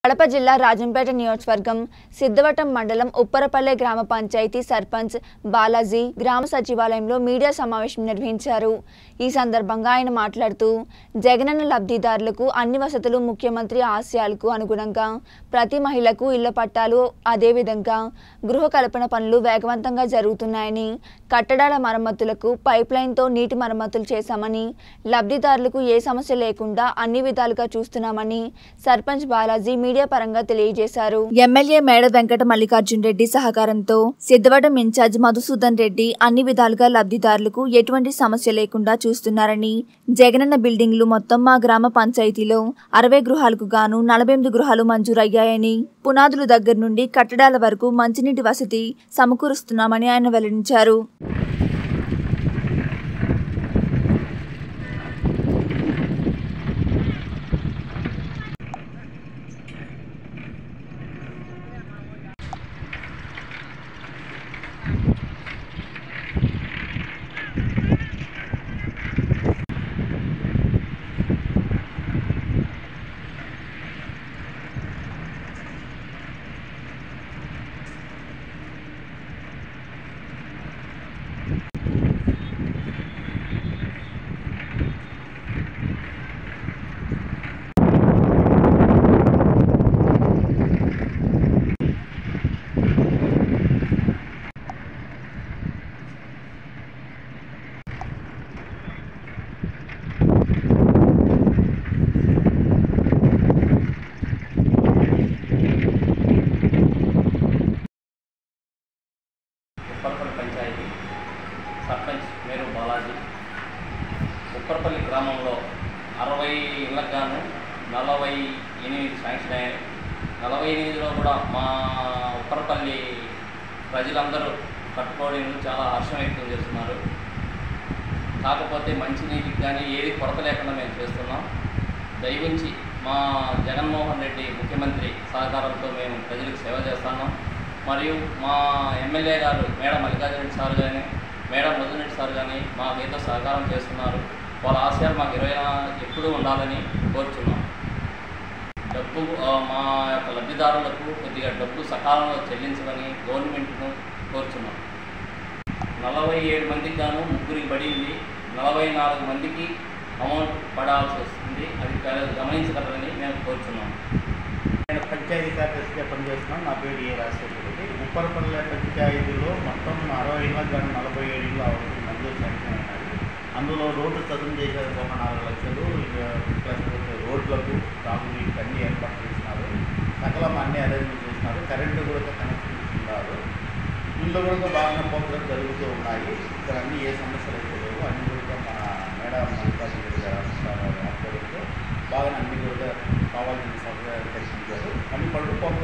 కడప జిల్లా రాజంపేట నియోజకవర్గం సిద్ధవటం మండలం ఉప్పరపల్లె గ్రామ పంచాయతీ సర్పంచ్ బాలాజీ గ్రామ సచివాలయంలో మీడియా సమావేశం నిర్వహించారు ఈ సందర్భంగా ఆయన మాట్లాడుతూ జగనన్న లబ్ధిదారులకు అన్ని వసతులు ముఖ్యమంత్రి ఆశయాలకు అనుగుణంగా ప్రతి మహిళకు ఇళ్ల పట్టాలు అదేవిధంగా గృహ కల్పన పనులు వేగవంతంగా జరుగుతున్నాయని కట్టడాల మరమ్మతులకు పైప్ లైన్తో నీటి మరమ్మతులు చేశామని లబ్ధిదారులకు ఏ సమస్య లేకుండా అన్ని విధాలుగా చూస్తున్నామని సర్పంచ్ బాలాజీ మీడియా పరంగా తెలియజేశారు ఎమ్మెల్యే మేడ వెంకట మల్లికార్జున్ రెడ్డి సహకారంతో సిద్ధవటం ఇన్ఛార్జ్ మధుసూదన్ రెడ్డి అన్ని విధాలుగా లబ్ధిదారులకు ఎటువంటి సమస్య లేకుండా చూస్తున్నారని జగనన్న బిల్డింగ్లు మొత్తం మా గ్రామ పంచాయతీలో అరవై గృహాలకు గాను నలభై ఎనిమిది గృహాలు మంజూరయ్యాయని పునాదుల దగ్గర నుండి కట్టడాల వరకు మంచినీటి వసతి సమకూరుస్తున్నామని ఆయన వెల్లడించారు ఉప్పరపల్లి పంచాయతీ సర్పంచ్ మేరు బాలాజీ ఉప్పరపల్లి గ్రామంలో అరవై ఇళ్ళకు గాను నలభై ఎనిమిది శాంక్షన్ అయ్యాయి నలభై ఎనిమిదిలో కూడా మా ఉప్పరపల్లి ప్రజలందరూ కట్టుకోవడం చాలా హర్షం వ్యక్తం చేస్తున్నారు కాకపోతే మంచినీటికి కానీ ఏది కొరత లేకుండా మేము చేస్తున్నాం దయవుంచి మా జగన్మోహన్ రెడ్డి ముఖ్యమంత్రి సహకారంతో మేము ప్రజలకు సేవ చేస్తున్నాం మరియు మా ఎమ్మెల్యే గారు మేడం మల్లికార్జున రెడ్డి సార్ కానీ మేడం మధురెడ్డి సార్ కానీ మాకు ఏదో సహకారం చేస్తున్నారు వాళ్ళ ఆశయాలు మాకు ఇరవై ఎప్పుడూ ఉండాలని కోరుచున్నాం డబ్బు ఆ, మా యొక్క లబ్ధిదారులకు కొద్దిగా డబ్బు సకాలంలో చెల్లించమని గవర్నమెంట్ను కోరుచున్నాం నలభై ఏడు మందికి గాను ముగ్గురికి పడింది నలభై నాలుగు మందికి అమౌంట్ పడాల్సి వస్తుంది అది గ- గమనించగలరని మేము కోరుచున్నాం నేను పంచాయతీ కార్యదర్శిగా పనిచేస్తున్నాను నా పేరు ఏ రాజశేఖర రెడ్డి ఉప్పరపల్లె పంచాయతీలో మొత్తం అరవై ఇళ్ళకి కానీ నలభై ఏడు ఇళ్ళు అవసరం మంజూరు శాంక్షన్ అయినాయి అందులో రోడ్డు చదువు చేసేది ఒక నాలుగు లక్షలు ఇక ప్లస్ రోడ్లకు తాగునీటికి అన్ని ఏర్పాటు చేసినారు సకలం అన్ని అరేంజ్మెంట్ చేసినారు కరెంటు కూడా కనెక్షన్ ఇస్తున్నారు ఇళ్ళు కూడా బాగా పోతలు జరుగుతూ ఉన్నాయి ఇక్కడ అన్ని ఏ సమస్యలు అయితే లేవు అన్ని కూడా మన మేడం మల్లికార్జున రెడ్డి గారు ఆధ్వర్యంలో బాగా అన్ని కూడా కావాల్సిన సౌకర్యాలు కల్పించారు అన్ని పనులు కొంత